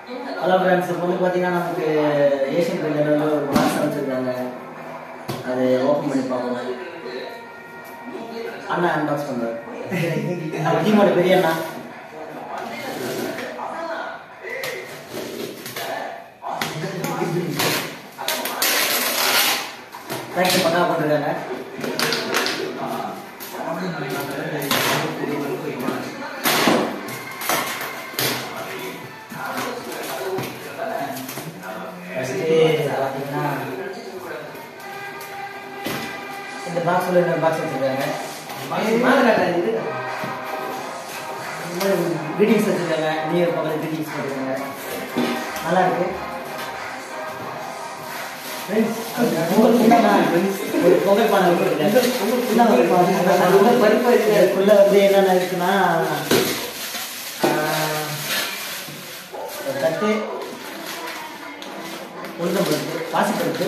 Hello friends இப்போ வந்து பார்த்தீங்கன்னா நமக்கு ஏஷியன் பெயிண்டில் ஒரு பாக்ஸ் அமைச்சிருக்காங்க அது ஓப்பன் பண்ணி பார்ப்போம் அண்ணா அன்பாக்ஸ் பண்ணுறாரு நம்ம டீமோட பெரிய அண்ணா தேங்க்ஸ் பண்ணா பண்ணிருக்காங்க ஃபஸ்ட்டு பார்த்தீங்கன்னா இந்த பாக்ஸில் இன்னொரு பாக்ஸ் வச்சுருக்காங்க கிரீட்டிங்ஸ் வச்சுருக்காங்க நியூ இயர் பக்கத்தில் கிரீட்டிங்ஸ் போட்டுருக்காங்க நல்லா இருக்கு Friends, உங்களுக்கு என்னன்னா, ஒரு புகைப்படம் போட்டுருக்காங்க. இதுக்குள்ள வந்து என்னென்ன இருக்குன்னா ஆஹ், ஒரு தட்டு உளுந்தம்பருப்பு பாசிப்பருப்பு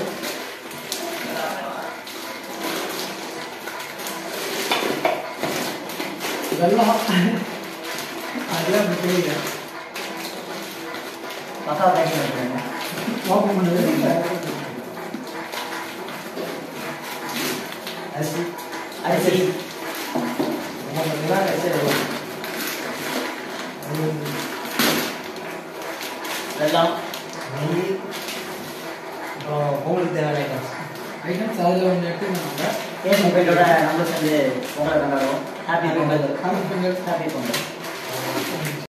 இதெல்லாம் அதெல்லாம் எனக்கு தெரியல மசாலா பேக்கிங் பண்ணுறாங்க ஓப்பன் பண்ணது அரிசி அரிசி இதெல்லாம் வச்சு வெல்லம் நெய் அப்புறம் பொங்கலுக்கு தேவையான ஐட்டம்ஸ் ஐட்டம்ஸ் அதில் ஒன்று எடுத்துக்கோங்க ஏன் மொபைலோட நம்ம சேர்ந்து பொங்கலை கொண்டாடுவோம் happy Pongal Happy Pongal. Happy Pongal